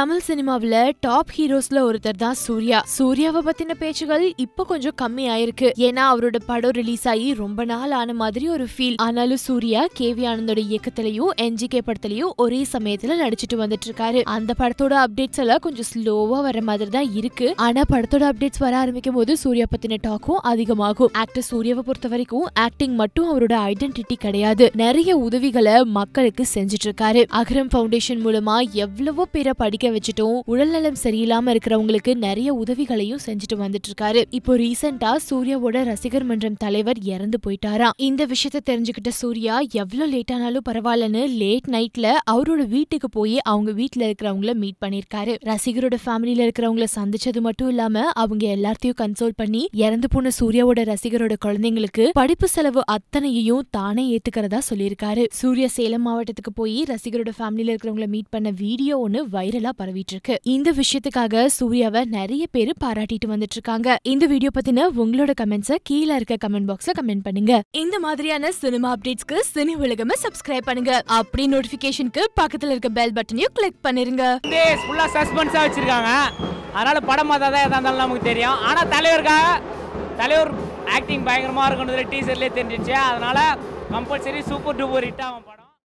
Tamil சினிமாவுல top ஹீரோஸ்ல ஒருத்தர் தான் சூர்யா சூர்யாவை பத்தின பேச்சுகள் இப்ப கொஞ்சம் கம்மி ஆயிருக்கு ஏன்னா அவரோட படம் ரிலீஸ் ஆகி ரொம்ப நாள் ஆன மாதிரி ஒரு ஃபீல் ஆனாலும் சூர்யா கேவி ஆனந்தோட இயக்கத்திலையும் என்ஜிகே படத்திலையும் ஒரே சமயத்துல நடிச்சிட்டு வந்துட்டு இருக்காரு அந்த படத்தோட அப்டேட்ஸ் எல்லாம் கொஞ்சம் ஸ்லோவா வர மாதிரி தான் இருக்கு ஆனா படத்தோட அப்டேட்ஸ் வர ஆரம்பிக்கும் போது சூர்யா பத்தின டாக்கும் அதிகமாகும் ஆக்டர் சூர்யாவை பொறுத்த வரைக்கும் ஆக்டிங் மட்டும் அவரோட ஐடென்டிட்டி கிடையாது நிறைய உதவிகளை மக்களுக்கு செஞ்சுட்டு இருக்காரு அகரம் ஃபவுண்டேஷன் மூலமா எவ்வளவோ பேரை படிக்க வச்சுட்டும் உடல்நலம் சரியில்லாம இருக்கிறவங்களுக்கு நிறைய உதவிகளையும் செஞ்சுட்டு வந்துட்டு இருக்காரு இப்போ ரீசெண்டா சூர்யாவோட ரசிகர் மன்றம் தலைவர் இறந்து போயிட்டாராம் இந்த விஷயத்த தெரிஞ்சுக்கிட்ட சூர்யா எவ்வளவு லேட் ஆனாலும் பரவாயில்லன்னு லேட் நைட்ல அவரோட வீட்டுக்கு போய் அவங்க வீட்ல இருக்கிறவங்கள மீட் பண்ணிருக்காரு ரசிகரோட ஃபேமிலில இருக்கிறவங்கள சந்திச்சது மட்டும் இல்லாம அவங்க எல்லாத்தையும் கன்சோல் பண்ணி இறந்து போன சூர்யாவோட ரசிகரோட குழந்தைங்களுக்கு படிப்பு செலவு அத்தனையையும் தானே ஏத்துக்கிறதா சொல்லியிருக்காரு சூர்யா சேலம் மாவட்டத்துக்கு போய் ரசிகரோட ஃபேமிலில இருக்கிறவங்கள மீட் பண்ண வீடியோ ஒன்னு வைரலா பரவிட்டு இருக்கு இந்த விஷயத்துக்காக சூர்யாவை நிறைய பேர் பாராட்டிட்டு வந்துட்டு இருக்காங்க இந்த வீடியோ பத்தின உங்களோட கமெண்ட்ஸ கீழே இருக்க கமெண்ட் பாக்ஸ்ல கமெண்ட் பண்ணுங்க இந்த மாதிரியான சினிமா அப்டேட்ஸ்க்கு சினி உலகம சப்ஸ்கிரைப் பண்ணுங்க அப்படி நோட்டிபிகேஷனுக்கு பக்கத்துல இருக்க பெல் பட்டனையும் கிளிக் பண்ணிருங்க வந்து ஃபுல்லாக சஸ்பென்ஸாக வச்சுருக்காங்க அதனால் படம் பார்த்தா தான் எதாக இருந்தாலும் நமக்கு தெரியும் ஆனால் தலைவருக்காக தலைவர் ஆக்டிங் பயங்கரமாக இருக்குன்றது டீசர்லேயே தெரிஞ்சிச்சு அதனால் கம்பல்சரி சூப்பர் டூப்பர் ஹிட் ஆகும் படம்